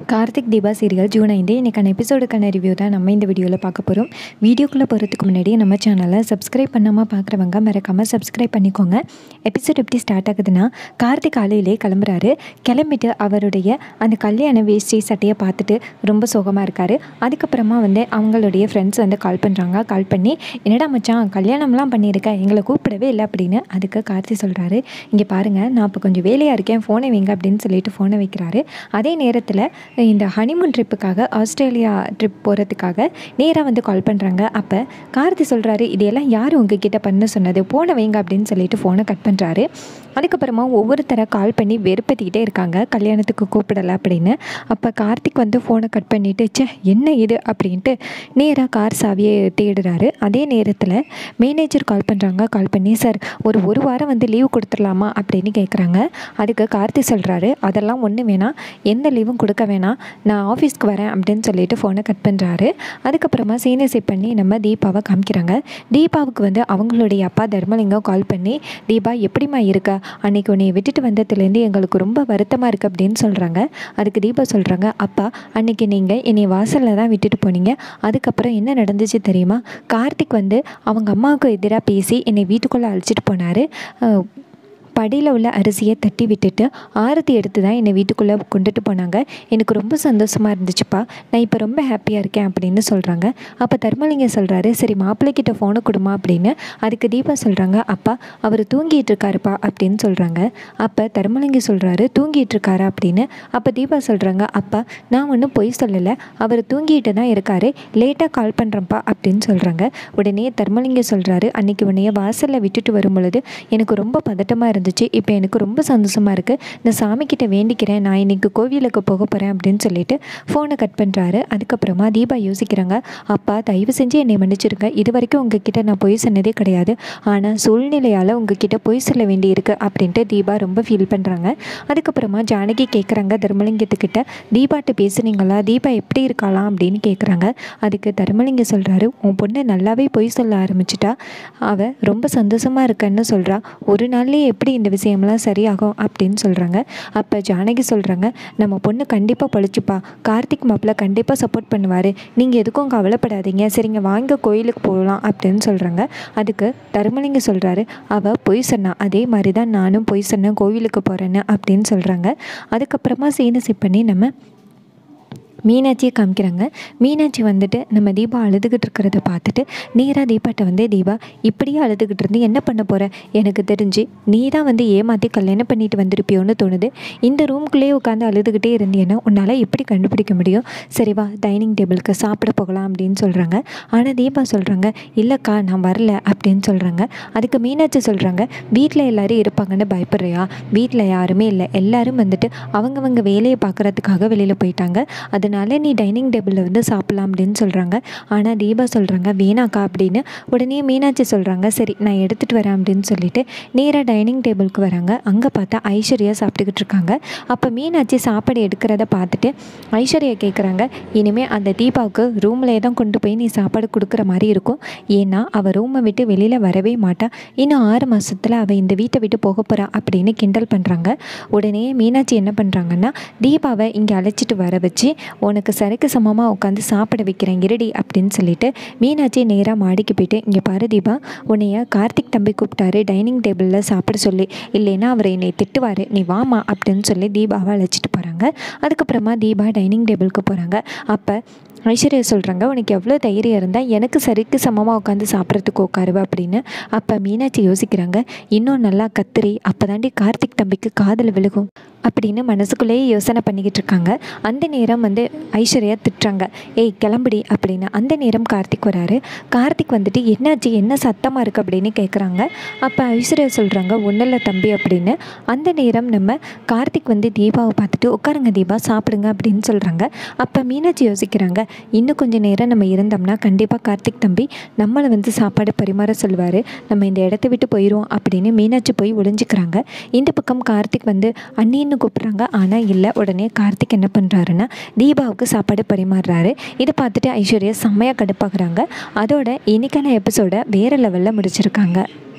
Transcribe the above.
Karthik Deepa serial June ஐந்து இன்றைக்கான எபிசோடுக்கான review தான் நம்ம இந்த வீடியோவில் பார்க்க போகிறோம் வீடியோக்குள்ளே போகிறதுக்கு முன்னாடி நம்ம சேனலை சப்ஸ்கிரைப் பண்ணாமல் பார்க்குறவங்க மறக்காமல் சப்ஸ்கிரைப் பண்ணிக்கோங்க எபிசோட் எப்படி ஸ்டார்ட் ஆகுதுன்னா கார்த்திக் காலையிலே கிளம்புறாரு கிளம்பிட்டு அவருடைய அந்த கல்யாண வேஷ்டி சட்டையை பார்த்துட்டு ரொம்ப சோகமாக இருக்கார் அதுக்கப்புறமா வந்து அவங்களுடைய ஃப்ரெண்ட்ஸ் வந்து கால் பண்ணுறாங்க கால் பண்ணி என்னடா மச்சான் கல்யாணம்லாம் பண்ணியிருக்கேன் எங்களை கூப்பிடவே இல்லை அப்படின்னு அதுக்கு கார்த்தி சொல்கிறாரு இங்கே பாருங்கள் நான் இப்போ கொஞ்சம் வேலையாக இருக்கேன் ஃபோனை வைங்க அப்படின்னு சொல்லிட்டு ஃபோனை வைக்கிறாரு அதே நேரத்தில் இந்த ஹனிமூன் ட்ரிப்புக்காக ஆஸ்திரேலியா ட்ரிப் போகிறதுக்காக நேராக வந்து கால் பண்ணுறாங்க அப்போ கார்த்தி சொல்கிறாரு இதையெல்லாம் யார் உங்ககிட்ட பண்ண சொன்னது ஃபோனை வைங்க அப்படின்னு சொல்லிட்டு ஃபோனை கட் பண்ணுறாரு அதுக்கப்புறமா ஒவ்வொருத்தரை கால் பண்ணி வெறுப்பத்திக்கிட்டே இருக்காங்க கல்யாணத்துக்கு கூப்பிடலை அப்படின்னு அப்போ கார்த்திக் வந்து ஃபோனை கட் பண்ணிவிட்டு ச்சே என்ன இது அப்படின்ட்டு நேராக கார் சாவியை தேடுறாரு அதே நேரத்தில் மேனேஜர் கால் பண்ணுறாங்க கால் பண்ணி சார் ஒரு ஒரு வாரம் வந்து லீவ் கொடுத்துடலாமா அப்படின்னு கேட்குறாங்க அதுக்கு கார்த்தி சொல்கிறாரு அதெல்லாம் ஒன்றும் வேணாம் எந்த லீவும் கொடுக்க வேணாம் நான் ஆஃபீஸ்க்கு வரேன் அப்படின்னு சொல்லிட்டு ஃபோனை கட் பண்ணுறாரு அதுக்கப்புறமா சீனியர் செட் பண்ணி நம்ம தீபாவை காமிக்கிறாங்க தீபாவுக்கு வந்து அவங்களுடைய அப்பா தர்மலிங்கம் கால் பண்ணி தீபா எப்படிம்மா இருக்க அன்னைக்கு உன்னை விட்டுட்டு வந்ததுலேருந்து எங்களுக்கு ரொம்ப வருத்தமாக இருக்குது அப்படின்னு சொல்கிறாங்க அதுக்கு தீபா சொல்கிறாங்க அப்பா அன்னைக்கு நீங்கள் என்னை வாசலில் தான் விட்டுட்டு போனீங்க அதுக்கப்புறம் என்ன நடந்துச்சு தெரியுமா கார்த்திக் வந்து அவங்க அம்மாவுக்கு எதிராக பேசி என்னை வீட்டுக்குள்ளே அழைச்சிட்டு போனார் படியில் உள்ள அரிசியை தட்டி விட்டுட்டு ஆரத்தி எடுத்து தான் என்னை வீட்டுக்குள்ளே கொண்டுட்டு போனாங்க எனக்கு ரொம்ப சந்தோஷமாக இருந்துச்சுப்பா நான் இப்போ ரொம்ப ஹாப்பியாக இருக்கேன் அப்படின்னு சொல்கிறாங்க அப்போ தர்மலிங்கம் சொல்கிறாரு சரி மாப்பிள்ளைக்கிட்ட ஃபோனை கொடுமா அப்படின்னு அதுக்கு தீபா சொல்கிறாங்க அப்பா அவர் தூங்கிட்டு இருக்காருப்பா அப்படின்னு சொல்கிறாங்க அப்போ தர்மலிங்கம் சொல்கிறாரு தூங்கிட்டு இருக்காரா அப்படின்னு அப்போ தீபா சொல்கிறாங்க அப்பா நான் ஒன்றும் பொய் சொல்லலை அவர் தூங்கிட்டு தான் இருக்காரு லேட்டாக கால் பண்ணுறேன்ப்பா அப்படின்னு சொல்கிறாங்க உடனே தர்மலிங்கம் சொல்கிறாரு அன்னைக்கு உன்னைய வாசலில் விட்டுட்டு வரும் பொழுது எனக்கு ரொம்ப பதட்டமாக இருந்துச்சு இப்போ எனக்கு ரொம்ப சந்தோஷமாக இருக்குது நான் சாமிக்கிட்ட வேண்டிக்கிறேன் நான் இன்னைக்கு கோவிலுக்கு போக போகிறேன் அப்படின்னு சொல்லிட்டு ஃபோனை கட் பண்ணுறாரு அதுக்கப்புறமா தீபா யோசிக்கிறாங்க அப்பா தயவு செஞ்சு என்னை மன்னிச்சிருங்க இது வரைக்கும் உங்ககிட்ட நான் பொய் சொன்னதே கிடையாது ஆனால் சூழ்நிலையால் உங்ககிட்ட பொய் சொல்ல வேண்டியிருக்கு அப்படின்ட்டு தீபா ரொம்ப ஃபீல் பண்ணுறாங்க அதுக்கப்புறமா ஜானகி கேட்குறாங்க தர்மலிங்கத்துக்கிட்ட தீபாட்ட பேசுனீங்களா தீபா எப்படி இருக்காளாம் அப்படின்னு கேட்குறாங்க அதுக்கு தர்மலிங்கம் சொல்கிறாரு உன் பொண்ணு நல்லாவே பொய் சொல்ல ஆரம்பிச்சிட்டா அவள் ரொம்ப சந்தோஷமாக இருக்கன்னு சொல்கிறா ஒரு நாள்லேயே எப்படி இந்த விஷயம்லாம் சரியாகும் அப்படின்னு சொல்கிறாங்க அப்போ ஜானகி சொல்கிறாங்க நம்ம பொண்ணு கண்டிப்பாக பழிச்சுப்பா கார்த்திக் மாப்பிள்ள கண்டிப்பாக சப்போர்ட் பண்ணுவார் நீங்கள் எதுக்கும் கவலைப்படாதீங்க சரிங்க வாங்க கோயிலுக்கு போகலாம் அப்படின்னு சொல்கிறாங்க அதுக்கு தர்மலிங்க சொல்கிறாரு அவள் பொய் சொன்னா அதே மாதிரி தான் நானும் பொய் சொன்னேன் கோவிலுக்கு போகிறேன்னு அப்படின்னு சொல்கிறாங்க அதுக்கப்புறமா சீனசி பண்ணி நம்ம மீனாட்சியை காமிக்கிறாங்க மீனாட்சி வந்துட்டு நம்ம தீபா அழுதுகிட்டு இருக்கிறத பார்த்துட்டு நேராக தீபாட்ட வந்து தீபா இப்படியே அழுதுகிட்டு இருந்து என்ன பண்ண போகிற எனக்கு தெரிஞ்சு நீ தான் வந்து ஏமாற்றி கல்யாணம் பண்ணிட்டு வந்திருப்பியோன்னு தோணுது இந்த ரூம்குள்ளேயே உட்காந்து அழுதுகிட்டே இருந்தீங்கன்னா உன்னால் எப்படி கண்டுபிடிக்க முடியும் சரி வா டைனிங் டேபிளுக்கு சாப்பிட போகலாம் அப்படின்னு சொல்கிறாங்க ஆனால் தீபா சொல்கிறாங்க இல்லைக்கா நான் வரல அப்படின்னு சொல்கிறாங்க அதுக்கு மீனாட்சி சொல்கிறாங்க வீட்டில் எல்லாரும் இருப்பாங்கன்னு பயப்படுறியா வீட்டில் யாருமே இல்லை எல்லாரும் வந்துட்டு அவங்கவங்க வேலையை பார்க்குறதுக்காக வெளியில் போயிட்டாங்க அது அதனால நீ டைனிங் டேபிளில் வந்து சாப்பிட்லாம் அப்படின்னு சொல்கிறாங்க ஆனால் தீபா சொல்கிறாங்க வேணாக்கா அப்படின்னு உடனே மீனாட்சி சொல்கிறாங்க சரி நான் எடுத்துகிட்டு வரேன் அப்படின்னு சொல்லிட்டு நேராக டைனிங் டேபிளுக்கு வராங்க அங்கே பார்த்தா ஐஸ்வர்யா சாப்பிட்டுக்கிட்டு இருக்காங்க அப்போ மீனாட்சி சாப்பாடு எடுக்கிறத பார்த்துட்டு ஐஸ்வர்யா கேட்குறாங்க இனிமேல் அந்த தீபாவுக்கு ரூம்லேயே தான் கொண்டு போய் நீ சாப்பாடு கொடுக்குற மாதிரி இருக்கும் ஏன்னா அவள் ரூமை விட்டு வெளியில் வரவே மாட்டா இன்னும் ஆறு மாதத்தில் அவள் இந்த வீட்டை விட்டு போக போகிறா அப்படின்னு கிண்டல் பண்ணுறாங்க உடனே மீனாட்சி என்ன பண்ணுறாங்கன்னா தீபாவை இங்கே அழைச்சிட்டு வர வச்சு உனக்கு சரிக்கு சமமாக உட்காந்து சாப்பிட வைக்கிறேன் இருடி அப்படின்னு சொல்லிட்டு மீனாட்சி நேராக மாடிக்கு போயிட்டு இங்கே பாரு தீபா உன்னைய கார்த்திக் தம்பி கூப்பிட்டாரு டைனிங் டேபிளில் சாப்பிட சொல்லி இல்லைன்னா அவர் என்னை திட்டுவார் நீ வாமா அப்படின்னு சொல்லி தீபாவை அழைச்சிட்டு போகிறாங்க அதுக்கப்புறமா தீபா டைனிங் டேபிளுக்கு போகிறாங்க அப்போ ஐஸ்வர்யா சொல்கிறாங்க உனக்கு எவ்வளோ தைரியம் இருந்தால் எனக்கு சரிக்கு சமமாக உட்காந்து சாப்பிட்றதுக்கு உட்காருவ அப்படின்னு அப்போ மீனாட்சி யோசிக்கிறாங்க இன்னும் நல்லா கத்திரி அப்போ தாண்டி கார்த்திக் தம்பிக்கு காதில் விழுகும் அப்படின்னு மனசுக்குள்ளேயே யோசனை பண்ணிக்கிட்டு இருக்காங்க அந்த நேரம் வந்து ஐஸ்வர்யா திட்டுறாங்க ஏய் கிளம்புடி அப்படின்னு அந்த நேரம் கார்த்திக் வராரு கார்த்திக் வந்துட்டு என்னாச்சு என்ன சத்தமாக இருக்குது அப்படின்னு கேட்குறாங்க அப்போ ஐஸ்வர்யா சொல்கிறாங்க ஒன்றும் இல்லை தம்பி அப்படின்னு அந்த நேரம் நம்ம கார்த்திக் வந்து தீபாவை பார்த்துட்டு உட்காருங்க தீபா சாப்பிடுங்க அப்படின்னு சொல்கிறாங்க அப்போ மீனாட்சி யோசிக்கிறாங்க இன்னும் கொஞ்சம் நேரம் நம்ம இருந்தோம்னா கண்டிப்பாக கார்த்திக் தம்பி நம்மளை வந்து சாப்பாடு பரிமாற சொல்லுவார் நம்ம இந்த இடத்த விட்டு போயிடுவோம் அப்படின்னு மீனாட்சி போய் ஒளிஞ்சிக்கிறாங்க இந்த பக்கம் கார்த்திக் வந்து அண்ணின்னு கூப்பிட்றாங்க ஆனால் இல்லை உடனே கார்த்திக் என்ன பண்ணுறாருன்னா தீபாவுக்கு சாப்பாடு பரிமாறுறாரு இதை பார்த்துட்டு ஐஸ்வர்யா செம்மையாக கடுப்பாகிறாங்க அதோட இன்னைக்கான எபிசோடை வேறு லெவலில் முடிச்சிருக்காங்க